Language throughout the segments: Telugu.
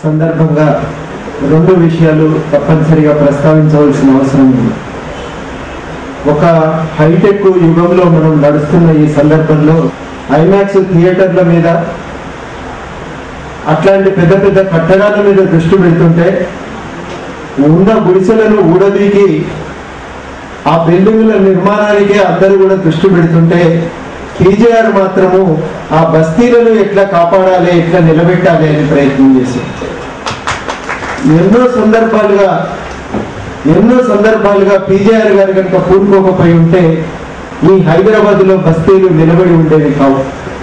సందర్భంగా రెండు విషయాలు తప్పనిసరిగా ప్రస్తావించవలసిన అవసరం ఉంది ఒక హైటెక్ యుగంలో మనం నడుస్తున్న ఈ సందర్భంలో ఐమాక్స్ థియేటర్ల మీద అట్లాంటి పెద్ద పెద్ద కట్టడాల మీద దృష్టి పెడుతుంటే ఉన్న గుడిసెలను ఊడదీకి ఆ బిల్డింగుల నిర్మాణానికే అందరూ కూడా దృష్టి పెడుతుంటే కేజీఆర్ మాత్రము ఆ బస్తీలను ఎట్లా కాపాడాలి ఎట్లా నిలబెట్టాలి అని ప్రయత్నం చేశారు ఎన్నో సందర్భాలుగా ఎన్నో సందర్భాలుగా పీజేఆర్ గారు కనుక పూనుకోకపోయి ఉంటే ఈ హైదరాబాద్ లో బస్తీలు నిలబడి ఉండేవి కావు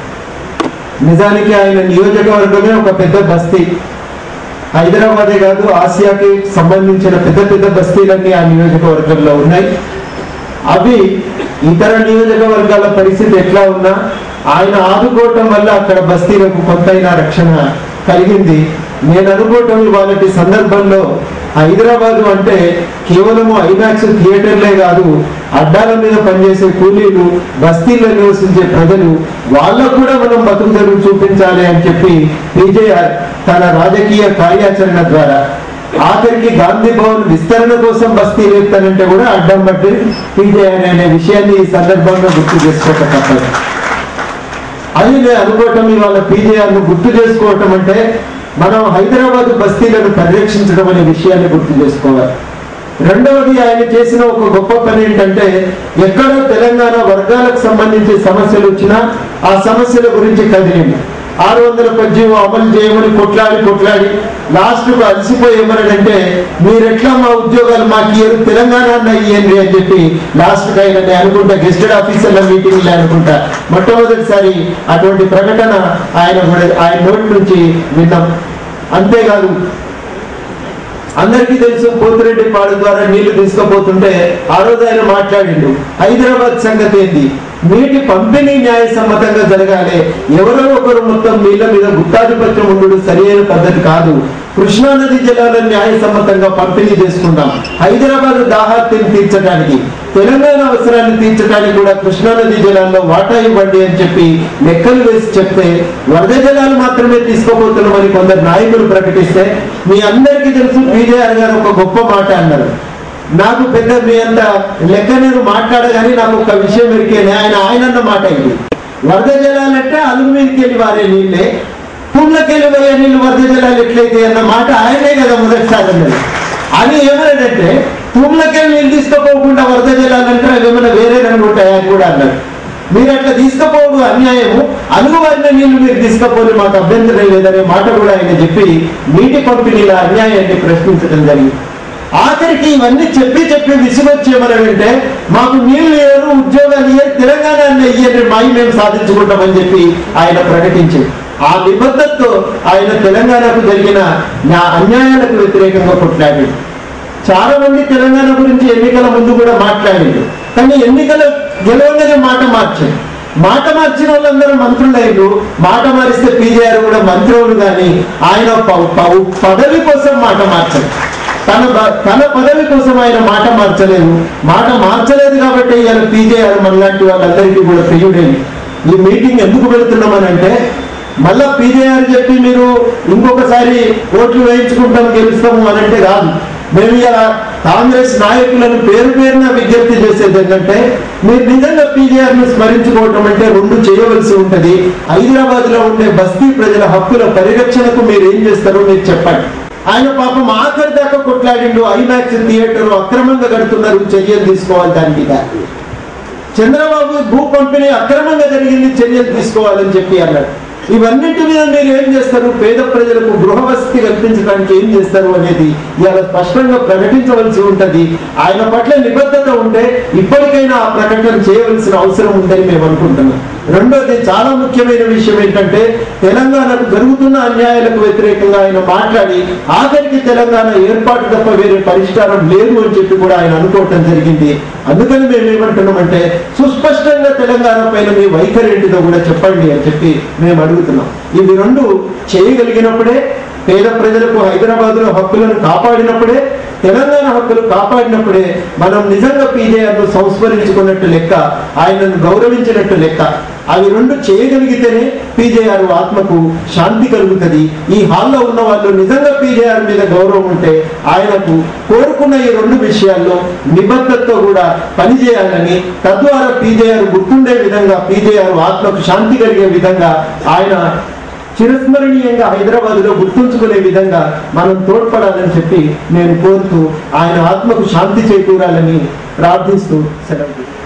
నిజానికి ఆయన నియోజకవర్గమే ఒక పెద్ద బస్తీ హైదరాబాదే కాదు ఆసియాకి సంబంధించిన పెద్ద పెద్ద బస్తీలన్నీ ఆ నియోజకవర్గంలో ఉన్నాయి అవి ఇతర నియోజకవర్గాల పరిస్థితి ఎట్లా ఉన్నా ఆయన ఆదుకోవటం వల్ల అక్కడ బస్తీలకు కొంతైనా రక్షణ కలిగింది నేను అనుకోవటం వాళ్ళటి సందర్భంలో హైదరాబాదు అంటే కేవలము ఐమాక్స్ థియేటర్లే కాదు అడ్డాల మీద పనిచేసే కూలీలు బస్తీల్లో నివసించే ప్రజలు వాళ్ళకు కూడా మనం బతుకు తెరువు చూపించాలి అని చెప్పి పీజేఆర్ తన రాజకీయ కార్యాచరణ ద్వారా ఆఖరికి గాంధీ భవన్ విస్తరణ కోసం బస్తీ లేపుతానంటే కూడా అడ్డం పట్టి పీజేఆర్ అనే విషయాన్ని ఈ సందర్భంగా గుర్తు చేసుకోక తప్పదు అది నేను అనుకోవటం ఇవాళ పీజేఆర్ ను గుర్తు చేసుకోవటం అంటే మనం హైదరాబాద్ బస్తీలను పరిరక్షించడం అనే విషయాన్ని గుర్తు చేసుకోవాలి రెండవది ఆయన చేసిన ఒక గొప్ప పని ఏంటంటే ఎక్కడ తెలంగాణ వర్గాలకు సంబంధించి సమస్యలు వచ్చినా ఆ సమస్యల గురించి కదిలింది ఆరు వందల పద్దెనిమిది అమలు చేయమని కొట్లాడి కొట్లాడి లాస్ట్ కు అలసిపోయి ఏమన్నాడంటే మీరెట్లా మా ఉద్యోగాలు మాకు ఇయ్యరు తెలంగాణ అన్న ఇయ్యండి అని చెప్పి లాస్ట్ కి ఆయన నేను అనుకుంటా గెస్టెడ్ ఆఫీసర్ల మీటింగ్ లో అనుకుంటా మొట్టమొదటిసారి అటువంటి ప్రకటన ఆయన కూడా- ఆయన నోటి నుంచి విన్నాం అంతేకాదు అందరికీ తెలుసు పోతిరెడ్డి పాడు ద్వారా నీళ్లు తీసుకుపోతుంటే ఆ రోజు ఆయన మాట్లాడిండు హైదరాబాద్ సంగతి ఏంది నీటి పంపిణీ న్యాయసమ్మతంగా జరగాలి ఎవరో ఒకరు మొత్తం నీళ్ల మీద గుత్తాధిపత్యం ఉండడం సరైన పద్ధతి కాదు కృష్ణా నది జలాలను న్యాయసమ్మతంగా పంపిణీ చేసుకుందాం హైదరాబాద్ దాహార్తిని తీర్చడానికి తెలంగాణ అవసరాన్ని తీర్చడానికి కూడా కృష్ణా నది జలాల్లో వాటా ఇవ్వండి అని చెప్పి లెక్కలు వేసి చెప్తే వరద జలాలు మాత్రమే తీసుకోబోతున్నామని కొందరు నాయకులు ప్రకటిస్తే మీ అందరికీ తెలుసు పీజేఆర్ గారు ఒక గొప్ప మాట అన్నారు నాకు పెద్ద మీ అంత లెక్క నేను మాట్లాడగానే నాకు ఒక విషయం ఎరికేనే ఆయన ఆయన అన్న మాట ఇది వరద జలాలంటే అలుగు మీదకి వెళ్ళి వారే నీళ్ళే భూములకి వెళ్ళి పోయే నీళ్ళు వరద జలాలు ఎట్లయితే అన్న మాట ఆయనే కదా మొదటిసారి అన్నది అని ఏమన్నాడంటే భూములకి వెళ్ళి నీళ్ళు తీసుకోపోకుండా వరద జలాలు అంటే అవి ఏమైనా వేరే రంగు ఉంటాయా అని కూడా అన్నాడు మీరు అట్లా తీసుకపోవడం అన్యాయము అనుగువారిన నీళ్లు మీరు తీసుకపోతే మాకు అభ్యంతరం లేదనే మాట కూడా ఆయన చెప్పి నీటి పంపిణీల అన్యాయాన్ని ప్రశ్నించడం జరిగింది ఆఖరికి ఇవన్నీ చెప్పి చెప్పి విసుగొచ్చేమనంటే మాకు నీళ్లు లేరు ఉద్యోగాలు ఇయ్యరు తెలంగాణ ఇయ్యని మాయి మేము సాధించుకుంటామని చెప్పి ఆయన ప్రకటించారు ఆ నిబద్ధతతో ఆయన తెలంగాణకు జరిగిన నా అన్యాయాలకు వ్యతిరేకంగా కొట్లాడాడు చాలా మంది తెలంగాణ గురించి ఎన్నికల ముందు కూడా మాట్లాడారు కానీ ఎన్నికల గెలవగానే మాట మార్చారు మాట మార్చిన వాళ్ళందరూ మంత్రులైరు మాట మారిస్తే పీజేఆర్ కూడా మంత్రులు కానీ ఆయన ప- ప- పదవి కోసం మాట మార్చారు తన బ- తన పదవి కోసం ఆయన మాట మార్చలేదు మాట మార్చలేదు కాబట్టి ఇవాళ పీజేఆర్ మనలాంటి వాళ్ళందరికీ కూడా ప్రియుడేది ఈ మీటింగ్ ఎందుకు పెడుతున్నామనంటే మళ్ళా పీజేఆర్ చెప్పి మీరు ఇంకొకసారి ఓట్లు వేయించుకుంటాం గెలుస్తాము అని అంటే కాదు మేము ఇలా కాంగ్రెస్ నాయకులను పేరు పేరున విజ్ఞప్తి చేసేది ఏంటంటే మీరు నిజంగా పీజేఆర్ ను స్మరించుకోవటం అంటే రెండు చేయవలసి ఉంటది హైదరాబాద్ లో ఉండే బస్తీ ప్రజల హక్కుల పరిరక్షణకు మీరు ఏం చేస్తారో మీరు చెప్పండి ఆయన పాపం ఆఖరి దాకా కొట్లాడిండు ఐమాక్స్ థియేటర్ అక్రమంగా కడుతున్నారు చర్యలు తీసుకోవాలి దాని మీద చంద్రబాబు భూ పంపిణీ అక్రమంగా జరిగింది చర్యలు తీసుకోవాలని చెప్పి అన్నాడు ఇవన్నింటి మీద మీరు ఏం చేస్తారు పేద ప్రజలకు గృహవసతి కల్పించడానికి ఏం చేస్తారు అనేది ఇవాళ స్పష్టంగా ప్రకటించవలసి ఉంటది ఆయన పట్ల నిబద్ధత ఉంటే ఇప్పటికైనా ఆ ప్రకటన చేయవలసిన అవసరం ఉందని మేము అనుకుంటున్నాం రెండోది చాలా ముఖ్యమైన విషయం ఏంటంటే తెలంగాణకు జరుగుతున్న అన్యాయాలకు వ్యతిరేకంగా ఆయన మాట్లాడి ఆఖరికి తెలంగాణ ఏర్పాటు తప్ప వేరే పరిష్కారం లేదు అని చెప్పి కూడా ఆయన అనుకోవటం జరిగింది అందుకని మేము ఏమంటున్నామంటే సుస్పష్టంగా తెలంగాణ పైన మీ వైఖరి ఏంటిదో కూడా చెప్పండి అని చెప్పి మేము అడుగుతున్నాం ఇవి రెండు చేయగలిగినప్పుడే పేద ప్రజలకు హైదరాబాద్ లో హక్కులను కాపాడినప్పుడే తెలంగాణ హక్కులు కాపాడినప్పుడే మనం నిజంగా పీజేఆర్ ను సంస్మరించుకున్నట్టు లెక్క ఆయనను గౌరవించినట్టు లెక్క అవి రెండు చేయగలిగితేనే పీజేఆర్ ఆత్మకు శాంతి కలుగుతుంది ఈ హాల్లో ఉన్న వాళ్ళు నిజంగా పీజేఆర్ మీద గౌరవం ఉంటే ఆయనకు కోరుకున్న ఈ రెండు విషయాల్లో నిబద్ధతతో కూడా పనిచేయాలని తద్వారా పీజేఆర్ గుర్తుండే విధంగా పీజేఆర్ ఆత్మకు శాంతి కలిగే విధంగా ఆయన చిరస్మరణీయంగా హైదరాబాద్ లో గుర్తుంచుకునే విధంగా మనం తోడ్పడాలని చెప్పి నేను కోరుతూ ఆయన ఆత్మకు శాంతి చేకూరాలని ప్రార్థిస్తూ సెలవు